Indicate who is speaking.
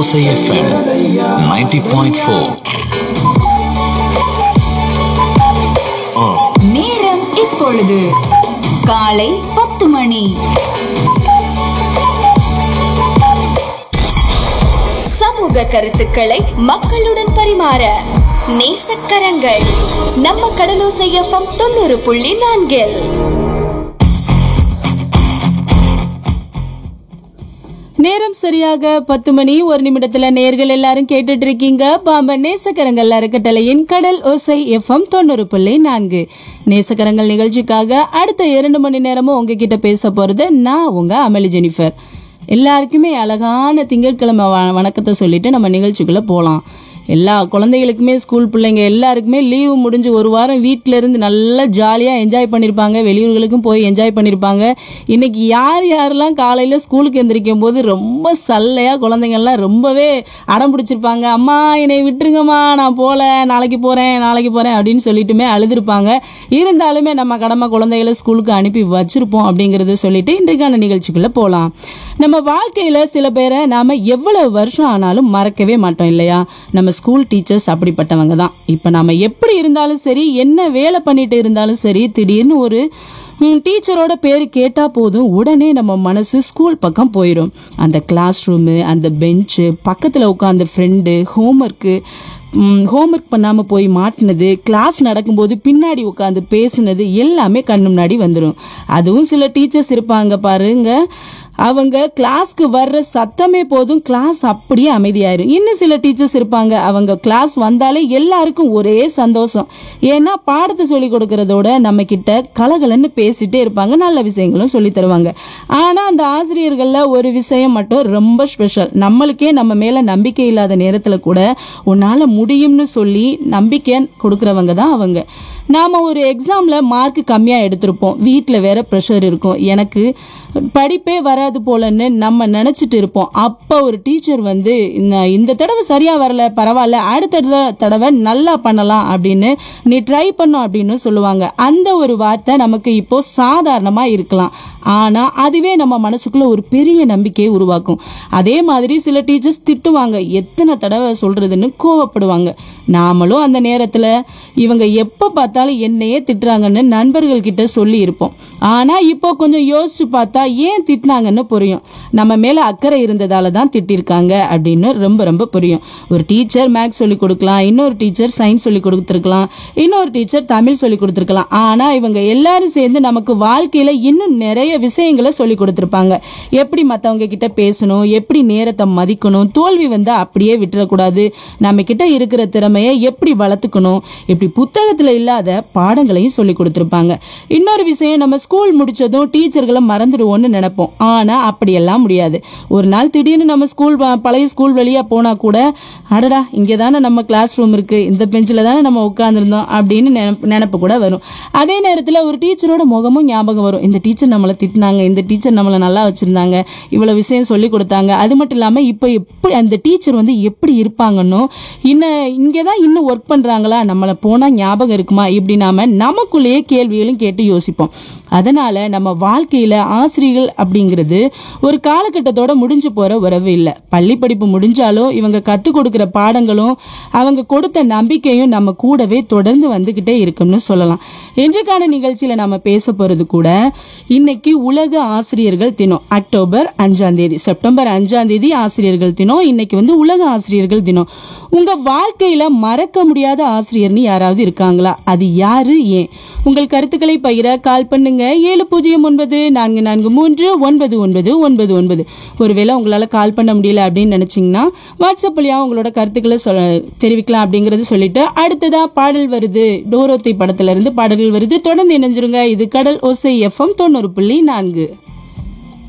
Speaker 1: கடலோசை FM 90.4
Speaker 2: நேரம் இப்பொழுது காலை பத்து மணி சமூக கருத்துக்களை மக்களுடன் பரிமாற நேசக்கரங்கள் நம்ம கடலோசை எஃப்எம் தொண்ணூறு புள்ளி நான்கில்
Speaker 3: நேரம் சரியாக பத்து மணி ஒரு நிமிடத்துல நேர்கள் எல்லாரும் கேட்டுட்டு இருக்கீங்க பாம்பன் நேசக்கரங்கள் அறக்கட்டளையின் கடல் ஓசை எஃப்எம் தொண்ணூறு புள்ளி நான்கு நேசக்கரங்கள் நிகழ்ச்சிக்காக அடுத்த இரண்டு மணி நேரமும் உங்ககிட்ட பேச போறது நான் உங்க அமளி ஜெனிஃபர் எல்லாருக்குமே அழகான திங்கட்கிழமை வ- வணக்கத்தை சொல்லிட்டு நம்ம நிகழ்ச்சிக்குள்ள போலாம் எல்லா குழந்தைகளுக்குமே ஸ்கூல் பிள்ளைங்க எல்லாருக்குமே லீவு முடிஞ்சு ஒரு வாரம் வீட்டில இருந்து நல்லா ஜாலியாக என்ஜாய் பண்ணியிருப்பாங்க வெளியூர்களுக்கும் போய் என்ஜாய் பண்ணியிருப்பாங்க இன்னைக்கு யார் யாரெல்லாம் காலையில் ஸ்கூலுக்கு எந்திரிக்கும் போது ரொம்ப சல்லையாக குழந்தைங்கள்லாம் ரொம்பவே அடம் பிடிச்சிருப்பாங்க அம்மா என்னை விட்டுருங்கம்மா நான் போகல நாளைக்கு போகிறேன் நாளைக்கு போகிறேன் அப்படின்னு சொல்லிட்டுமே அழுதுருப்பாங்க இருந்தாலுமே நம்ம கடமை குழந்தைகளை ஸ்கூலுக்கு அனுப்பி வச்சிருப்போம் அப்படிங்கறத சொல்லிட்டு இன்றைக்கான நிகழ்ச்சிக்குள்ள போகலாம் நம்ம வாழ்க்கையில சில பேரை நாம எவ்வளவு வருஷம் ஆனாலும் மறக்கவே மாட்டோம் இல்லையா நம்ம ஸ்கூல் டீச்சர்ஸ் அப்படிப்பட்டவங்க தான் இப்போ நாம எப்படி இருந்தாலும் சரி என்ன வேலை பண்ணிட்டு இருந்தாலும் சரி திடீர்னு ஒரு ம், டீச்சரோட பேர் கேட்டா போதும் உடனே நம்ம மனசு ஸ்கூல் பக்கம் போயிடும் அந்த கிளாஸ் ரூமு அந்த பெஞ்சு பக்கத்தில் உட்காந்த ஃப்ரெண்டு ஹோம்ஒர்க்கு ஹோம்ஒர்க் பண்ணாமல் போய் மாட்டினது கிளாஸ் நடக்கும்போது பின்னாடி உட்காந்து பேசுனது எல்லாமே கண்ணு முன்னாடி வந்துடும் அதுவும் சில டீச்சர்ஸ் இருப்பாங்க பாருங்க அவங்க கிளாஸ்க்கு வர்ற சத்தமே போதும் கிளாஸ் அப்படியே அமைதியாயிரும் இன்னும் சில டீச்சர்ஸ் இருப்பாங்க அவங்க கிளாஸ் வந்தாலே எல்லாருக்கும் ஒரே சந்தோஷம் ஏன்னா பாடத்தை சொல்லி கொடுக்கறதோட நம்ம கிட்ட கலகலன்னு பேசிட்டே இருப்பாங்க நல்ல விஷயங்களும் சொல்லி தருவாங்க ஆனா அந்த ஆசிரியர்கள்ல ஒரு விஷயம் மட்டும் ரொம்ப ஸ்பெஷல் நம்மளுக்கே நம்ம மேல நம்பிக்கை இல்லாத நேரத்துல கூட உன்னால முடியும்னு சொல்லி நம்பிக்கை கொடுக்கறவங்க தான் அவங்க நாம ஒரு எக்ஸாம்ல மார்க் கம்மியா எடுத்திருப்போம் வீட்ல வேற ப்ரெஷர் இருக்கும் எனக்கு படிப்பே வராது போலன்னு நம்ம நினைச்சிட்டு இருப்போம் அப்ப ஒரு டீச்சர் வந்து இந்த- இந்த தடவை சரியா வரல பரவாயில்ல அடுத்த தடவை- தடவை நல்லா பண்ணலாம் அப்படின்னு நீ ட்ரை பண்ணும் அப்படின்னு சொல்லுவாங்க அந்த ஒரு வார்த்தை நமக்கு இப்போ சாதாரணமா இருக்கலாம் ஆனா அதுவே நம்ம மனசுக்குள்ள ஒரு பெரிய நம்பிக்கையை உருவாக்கும் அதே மாதிரி சில டீச்சர்ஸ் திட்டுவாங்க எத்தனை தடவை சொல்றதுன்னு கோவப்படுவாங்க நாமளும் அந்த நேரத்துல இவங்க எப்ப பார்த்தாலும் என்னையே திட்டுறாங்கன்னு நண்பர்கள் கிட்ட சொல்லி இருப்போம் ஆனா இப்போ கொஞ்சம் யோசிச்சு பார்த்தா ஏன் திட்டினாங்கன்னு புரியும் நம்ம மேல அக்கறை இருந்ததால தான் திட்டிருக்காங்க அப்படின்னு ரொம்ப ரொம்ப புரியும் ஒரு டீச்சர் மேக்ஸ் சொல்லி கொடுக்கலாம் இன்னொரு டீச்சர் சயின்ஸ் சொல்லி கொடுத்துருக்கலாம் இன்னொரு டீச்சர் தமிழ் சொல்லி கொடுத்துருக்கலாம் ஆனா இவங்க எல்லாரும் சேர்ந்து நமக்கு வாழ்க்கையில இன்னும் நிறைய விஷயங்களை சொல்லி கொடுத்துருப்பாங்க எப்படி மத்தவங்க கிட்ட பேசணும் எப்படி நேரத்தை மதிக்கணும் தோல்வி வந்தா அப்படியே விட்டுறக்கூடாது நம்ம கிட்ட இருக்கிற திறமையை எப்படி வளர்த்துக்கணும் இப்படி புத்தகத்துல இல்லாத பாடங்களையும் சொல்லி கொடுத்துருப்பாங்க இன்னொரு விஷயம் நம்ம ஸ்கூல் முடிச்சதும் டீச்சர்களை மறந்துடுவோம்னு நினைப்போம் ஆனா அப்படியெல்லாம் முடியாது ஒரு நாள் திடீர்னு நம்ம ஸ்கூல் வ- பழைய ஸ்கூல் வெளியே போனா கூட அடடா இங்கே தானே நம்ம கிளாஸ் ரூம் இருக்கு இந்த பெஞ்சில் தானே நம்ம உட்காந்துருந்தோம் அப்படின்னு நினைப்பு நினப்பு கூட வரும் அதே நேரத்தில் ஒரு டீச்சரோட முகமும் ஞாபகம் வரும் இந்த டீச்சர் நம்மளை திட்டினாங்க இந்த டீச்சர் நம்மளை நல்லா வச்சிருந்தாங்க இவ்வளோ விஷயம் சொல்லி கொடுத்தாங்க அது மட்டும் இல்லாமல் இப்போ எப்படி அந்த டீச்சர் வந்து எப்படி இருப்பாங்கன்னு இன்னும் இங்கே தான் இன்னும் ஒர்க் பண்ணுறாங்களா நம்மளை போனால் ஞாபகம் இருக்குமா இப்படி நாம நமக்குள்ளேயே கேள்விகளும் கேட்டு யோசிப்போம் அதனால நம்ம வாழ்க்கையில ஆசிரியர்கள் அப்படிங்கிறது ஒரு காலகட்டத்தோட முடிஞ்சு போற உறவு இல்லை பள்ளி படிப்பு முடிஞ்சாலும் இவங்க கற்றுக் கொடுக்குற பாடங்களும் அவங்க கொடுத்த நம்பிக்கையும் நம்ம கூடவே தொடர்ந்து வந்துகிட்டே இருக்கும்னு சொல்லலாம் இன்றைக்கான நிகழ்ச்சியில நம்ம பேச போறது கூட இன்னைக்கு உலக ஆசிரியர்கள் தினம் அக்டோபர் அஞ்சாம் தேதி செப்டம்பர் அஞ்சாம் தேதி ஆசிரியர்கள் தினம் இன்னைக்கு வந்து உலக ஆசிரியர்கள் தினம் உங்க வாழ்க்கையில மறக்க முடியாத ஆசிரியர்னு யாராவது இருக்காங்களா அது யாரு ஏன் உங்கள் கருத்துக்களை பகிர கால் பண்ணுங்க ஏழு பூஜ்ஜியம் ஒன்பது நான்கு நான்கு மூன்று ஒன்பது ஒன்பது ஒன்பது ஒன்பது ஒருவேளை உங்களால கால் பண்ண முடியல அப்படின்னு நினைச்சீங்கன்னா வாட்ஸ்அப் வழியா உங்களோட கருத்துக்களை சொல்ல தெரிவிக்கலாம் அப்படிங்கறது சொல்லிட்டு அடுத்ததா பாடல் வருது டோரோத்தை படத்துல இருந்து பாடல்கள் வருது தொடர்ந்து இணைஞ்சிருங்க இது கடல் ஓசை எஃப்எம் தொண்ணூறு புள்ளி நான்கு